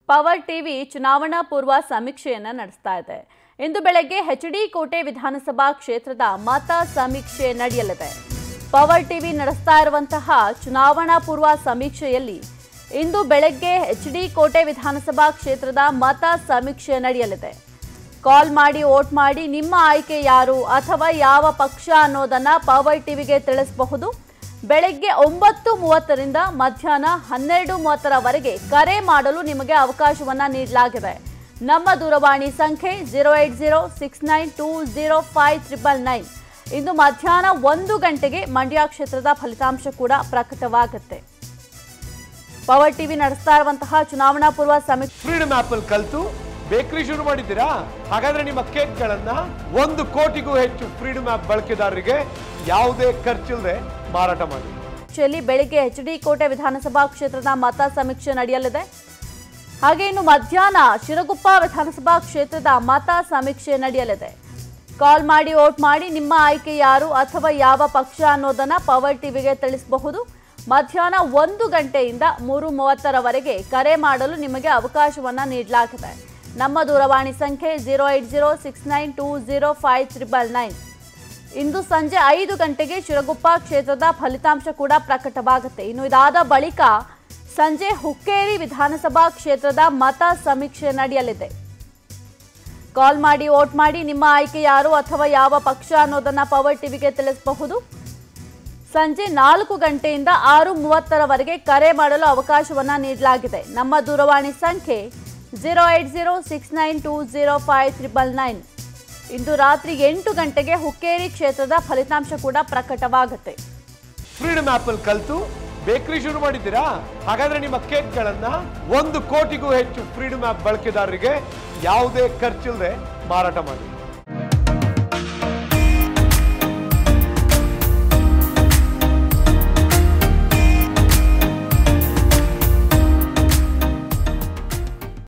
power TV ಚುನಾವಣಾ ಪೂರ್ವ ಸಮೀಕ್ಷೆಯನ್ನ ನಡೆಸ್ತಾ ಇದೆ ಇಂದು ಬೆಳಗ್ಗೆ ಎಚ್ ಡಿ ಕೋಟೆ ವಿಧಾನಸಭಾ ಕ್ಷೇತ್ರದ ಮತ ಸಮೀಕ್ಷೆ ನಡೆಯಲಿದೆ ಪವರ್ ಟಿವಿ ನಡೆಸ್ತಾ ಇರುವಂತಹ ಚುನಾವಣಾ ಪೂರ್ವ ಸಮೀಕ್ಷೆಯಲ್ಲಿ ಇಂದು ಬೆಳಗ್ಗೆ ಎಚ್ ಡಿ ಕೋಟೆ ವಿಧಾನಸಭಾ ಕ್ಷೇತ್ರದ ಮತ ಸಮೀಕ್ಷೆ ನಡೆಯಲಿದೆ ಕಾಲ್ ಮಾಡಿ ವೋಟ್ ಮಾಡಿ ನಿಮ್ಮ ಆಯ್ಕೆ ಯಾರು ಅಥವಾ ಯಾವ ಪಕ್ಷ ಅನ್ನೋದನ್ನ ಪವರ್ ಟಿವಿಗೆ ತಿಳಿಸಬಹುದು ಬೆಳಗ್ಗೆ ಒಂಬತ್ತು ಮೂವತ್ತರಿಂದ ಮಧ್ಯಾಹ್ನ ಹನ್ನೆರಡು ಮೂವತ್ತರವರೆಗೆ ಕರೆ ಮಾಡಲು ನಿಮಗೆ ಅವಕಾಶವನ್ನ ನೀಡಲಾಗಿದೆ ನಮ್ಮ ದೂರವಾಣಿ ಸಂಖ್ಯೆ zero eight zero six nine two zero five triple nine ಇಂದು ಮಧ್ಯಾಹ್ನ ಒಂದು ಗಂಟೆಗೆ ಮಂಡ್ಯ ಕ್ಷೇತ್ರದ ಫಲಿತಾಂಶ ಕೂಡ ಪ್ರಕಟವಾಗುತ್ತೆ ಪವರ್ ಟಿವಿ ನಡೆಸ್ತಾ ಇರುವಂತಹ ಚುನಾವಣಾ ಪೂರ್ವ ಸಮೀಕ್ಷೆ ಫ್ರೀಡಮ್ ಆಪ್ ಅಲ್ಲಿ ಕಲ್ತು ಬೇಕರಿ ಶುರು ಮಾಡಿದ್ದೀರಾ ಹಾಗಾದ್ರೆ ನಿಮ್ಮ ಕೇಕ್ಗಳನ್ನ ಒಂದು ಕೋಟಿಗೂ ಹೆಚ್ಚು ಫ್ರೀಡಮ್ ಆಪ್ ಬಳಕೆದಾರರಿಗೆ ಯಾವುದೇ ಖರ್ಚಿಲ್ಲದೆ ಮಾರಾಟ ಮಾಡಿ ಸಮೀಕ್ಷೆಯಲ್ಲಿ ಬೆಳಿಗ್ಗೆ ಎಚ್ ಡಿ ಕೋಟೆ ವಿಧಾನಸಭಾ ಕ್ಷೇತ್ರದ ಮತ ಸಮೀಕ್ಷೆ ನಡೆಯಲಿದೆ ಹಾಗೆ ಇನ್ನು ಮಧ್ಯಾಹ್ನ ಶಿರಗುಪ್ಪ ವಿಧಾನಸಭಾ ಕ್ಷೇತ್ರದ ಮತ ಸಮೀಕ್ಷೆ ನಡೆಯಲಿದೆ ಕಾಲ್ ಮಾಡಿ ವೋಟ್ ಮಾಡಿ ನಿಮ್ಮ ಆಯ್ಕೆ ಯಾರು ಅಥವಾ ಯಾವ ಪಕ್ಷ ಅನ್ನೋದನ್ನ ಪವರ್ ಟಿವಿಗೆ ತಿಳಿಸಬಹುದು ಮಧ್ಯಾಹ್ನ ಒಂದು ಗಂಟೆಯಿಂದ ಮೂರು ಮೂವತ್ತರವರೆಗೆ ಕರೆ ಮಾಡಲು ನಿಮಗೆ ಅವಕಾಶವನ್ನ ನೀಡಲಾಗಿದೆ ನಮ್ಮ ದೂರವಾಣಿ ಸಂಖ್ಯೆ zero eight zero six nine two zero five triple nine ಇಂದು ಸಂಜೆ ಐದು ಗಂಟೆಗೆ ಶಿರಗುಪ್ಪ ಕ್ಷೇತ್ರದ ಫಲಿತಾಂಶ ಕೂಡ ಪ್ರಕಟವಾಗುತ್ತೆ ಇನ್ನು ಇದಾದ ಬಳಿಕ ಸಂಜೆ ಹುಕ್ಕೇರಿ ವಿಧಾನಸಭಾ ಕ್ಷೇತ್ರದ ಮತ ಸಮೀಕ್ಷೆ ನಡೆಯಲಿದೆ ಕಾಲ್ ಮಾಡಿ ವೋಟ್ ಮಾಡಿ ನಿಮ್ಮ ಆಯ್ಕೆ ಯಾರು ಅಥವಾ ಯಾವ ಪಕ್ಷ ಅನ್ನೋದನ್ನ ಪವರ್ ಟಿವಿಗೆ ತಿಳಿಸಬಹುದು ಸಂಜೆ ನಾಲ್ಕು ಗಂಟೆಯಿಂದ ಆರು ಮೂವತ್ತರವರೆಗೆ ಕರೆ ಮಾಡಲು ಅವಕಾಶವನ್ನ ನೀಡಲಾಗಿದೆ ನಮ್ಮ ದೂರವಾಣಿ ಸಂಖ್ಯೆ zero eight zero six nine two zero five triple nine ಇಂದು ರಾತ್ರಿ ಎಂಟು ಗಂಟೆಗೆ ಹುಕ್ಕೇರಿ ಕ್ಷೇತ್ರದ ಫಲಿತಾಂಶ ಕೂಡ ಪ್ರಕಟವಾಗುತ್ತೆ ಫ್ರೀಡಮ್ ಆಪ್ ಅಲ್ಲಿ ಕಲ್ತು ಬೇಕರಿ ಶುರು ಮಾಡಿದ್ದೀರಾ ಹಾಗಾದ್ರೆ ನಿಮ್ಮ ಕೇಕ್ಗಳನ್ನ ಒಂದು ಕೋಟಿಗೂ ಹೆಚ್ಚು ಫ್ರೀಡಮ್ ಆಪ್ ಬಳಕೆದಾರರಿಗೆ ಯಾವುದೇ ಖರ್ಚಿಲ್ಲದೆ ಮಾರಾಟ ಮಾಡಿ